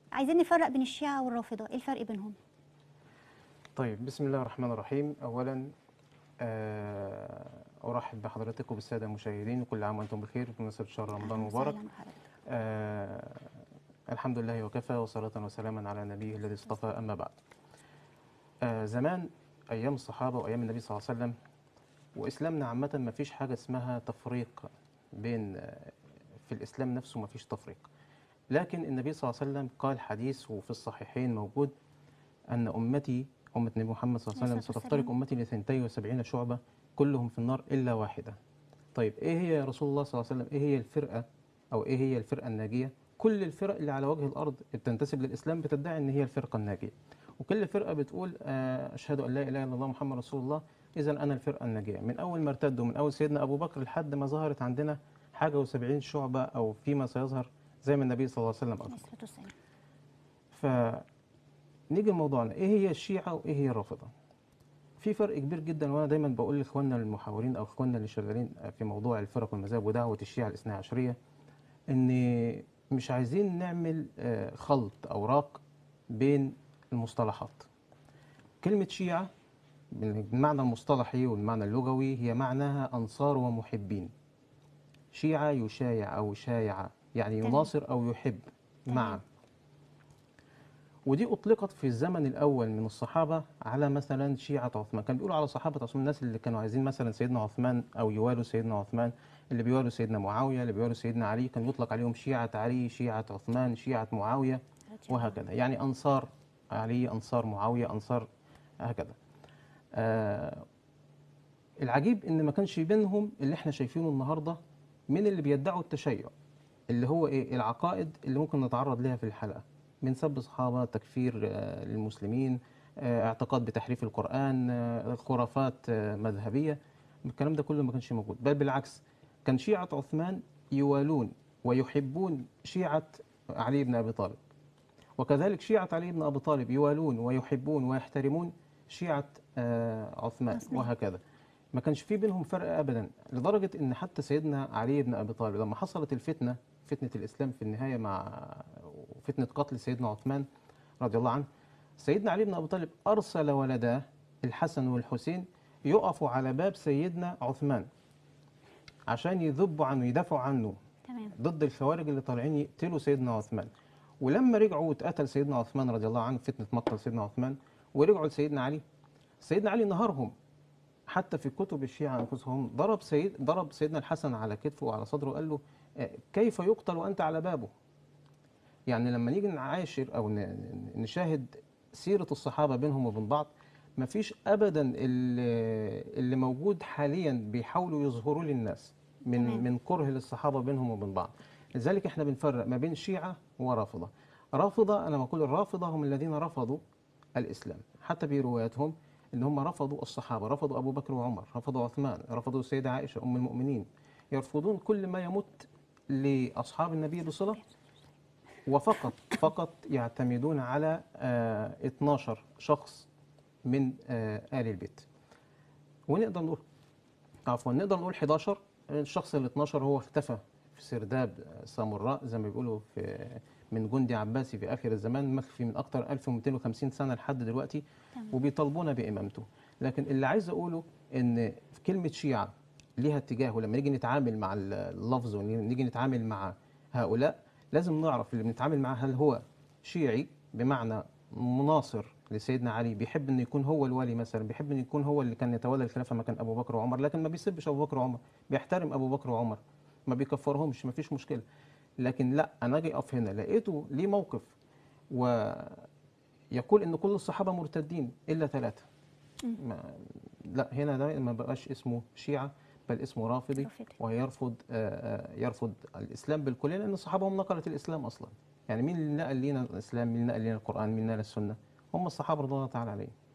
عايزين نفرق بين الشيعة والرافضة ايه الفرق بينهم طيب بسم الله الرحمن الرحيم أولا آه، أرحب بحضرتك وبالسادة المشاهدين وكل عام وأنتم بخير بمناسبة شهر رمضان أهلاً المبارك وسهلاً بحضرتك. آه، الحمد لله وكفى وصلاة وسلاما على نبيه الذي اصطفى أما بعد آه، زمان أيام الصحابة وأيام النبي صلى الله عليه وسلم وإسلامنا عامة ما فيش حاجة اسمها تفريق بين آه، في الإسلام نفسه ما فيش تفريق لكن النبي صلى الله عليه وسلم قال حديث وفي الصحيحين موجود أن أمتي أمة النبي محمد صلى الله عليه عليه وسلم الصلاة ستفترق والسلام. أمتي لاثنتين وسبعين شعبة كلهم في النار إلا واحدة طيب إيه هي يا رسول الله صلى الله عليه وسلم إيه هي الفرقة أو إيه هي الفرقة الناجية كل الفرق اللي على وجه الأرض بتنتسب للإسلام بتدعي إن هي الفرقة الناجية وكل فرقة بتقول آه، أشهد أن لا إله إلا الله محمد رسول الله إذا أنا الفرقة الناجية من أول ما ارتدوا من أول سيدنا أبو بكر لحد ما ظهرت عندنا حاجة وسبعين شعبة أو فيما سيظهر زي ما النبي صلى الله عليه وسلم عليه أخبر الصلاة والسلام فنيجي لموضوعنا ايه هي الشيعة وايه هي الرافضة في فرق كبير جدا وانا دايما بقول لاخواننا المحاورين او اخواننا اللي شغالين في موضوع الفرق والمذاهب ودعوة الشيعة الاثنى عشرية ان مش عايزين نعمل آه، خلط او راق بين المصطلحات كلمة شيعة بالمعنى المصطلحي والمعنى اللغوي هي معناها أنصار ومحبين شيعة يشايع أو شايعة يعني تمام. يناصر أو يحب تمام. معا ودي أطلقت في الزمن الأول من الصحابة على مثلا شيعة عثمان كان بيقولوا على صحابة عثمان الناس اللي كانوا عايزين مثلا سيدنا عثمان أو يوالوا سيدنا عثمان اللي بيوالوا سيدنا معاوية اللي بيوالوا سيدنا علي كان يطلق عليهم شيعة علي شيعة عثمان شيعة معاوية وهكذا يعني أنصار علي أنصار معاوية أنصار هكذا آه العجيب إن ما كانش بينهم اللي احنا شايفينه النهاردة من اللي بيدعوا التشيع اللي هو إيه العقائد اللي ممكن نتعرض لها في الحلقة من سب صحابة تكفير آه للمسلمين آه اعتقاد بتحريف القرآن آه خرافات آه مذهبية الكلام ده كله ما كانش موجود بل بالعكس كان شيعة عثمان يوالون ويحبون شيعة علي بن أبي طالب وكذلك شيعة علي بن أبي طالب يوالون ويحبون ويحترمون شيعة آه، عثمان عثمان. وهكذا ما كانش في بينهم فرق أبدا لدرجة أن حتى سيدنا علي بن أبي طالب لما حصلت الفتنة فتنة الإسلام في النهاية مع فتنة قتل سيدنا عثمان رضي الله عنه سيدنا علي بن أبي طالب أرسل ولداه الحسن والحسين يقفوا على باب سيدنا عثمان عشان يذبوا عنه يدافعوا عنه تمام ضد الخوارج اللي طالعين يقتلوا سيدنا عثمان ولما رجعوا واتقتل سيدنا عثمان رضي الله عنه فتنة مقتل سيدنا عثمان ورجعوا لسيدنا علي سيدنا علي نهارهم حتى في كتب الشيعة أنفسهم ضرب سيد ضرب سيدنا الحسن على كتفه وعلى صدره وقال له آه، كيف يقتل وأنت على بابه يعني لما نيجي نعاشر أو ن- ن- نشاهد سيرة الصحابة بينهم وبين بعض مفيش أبدا اللي, اللي موجود حاليا بيحاولوا يظهروا للناس من تمام. من كره للصحابة بينهم وبين بعض لذلك احنا بنفرق ما بين شيعة ورافضة رافضة أنا بقول الرافضة هم الذين رفضوا الإسلام حتى برواياتهم إن هم رفضوا الصحابة رفضوا أبو بكر وعمر رفضوا عثمان رفضوا السيدة عائشة أم المؤمنين يرفضون كل ما يمت لأصحاب النبي بصلة وفقط فقط يعتمدون على آه 12 شخص من آه آل البيت ونقدر نقول عفوا نقدر نقول 11 الشخص ال 12 هو اختفى في سرداب سامراء زي ما بيقولوا في من جندي عباسي في اخر الزمان مخفي من اكثر 1250 سنه لحد دلوقتي تمام. وبيطالبونا بامامته لكن اللي عايز اقوله ان في كلمه شيعه ليها اتجاه ولما نيجي نتعامل مع اللفظ ونيجي نتعامل مع هؤلاء لازم نعرف اللي بنتعامل معاه هل هو شيعي بمعنى مناصر لسيدنا علي بيحب انه يكون هو الولي مثلا بيحب انه يكون هو اللي كان يتولى الخلافه مكان ابو بكر وعمر لكن ما بيسبش ابو بكر وعمر بيحترم ابو بكر وعمر ما بيكفرهمش ما فيش مشكله لكن لا انا اجي اقف هنا لقيته ليه موقف ويقول ان كل الصحابه مرتدين الا ثلاثه ما لا هنا ده ما بقاش اسمه شيعه بل اسمه رافضي رافضي. ويرفض آه، آه، يرفض الاسلام بالكليه لان الصحابه هم نقله الاسلام اصلا يعني مين اللي نقل لنا الاسلام مين اللي نقل لنا القران مين نقل السنه هم الصحابه رضي الله تعالى عليهم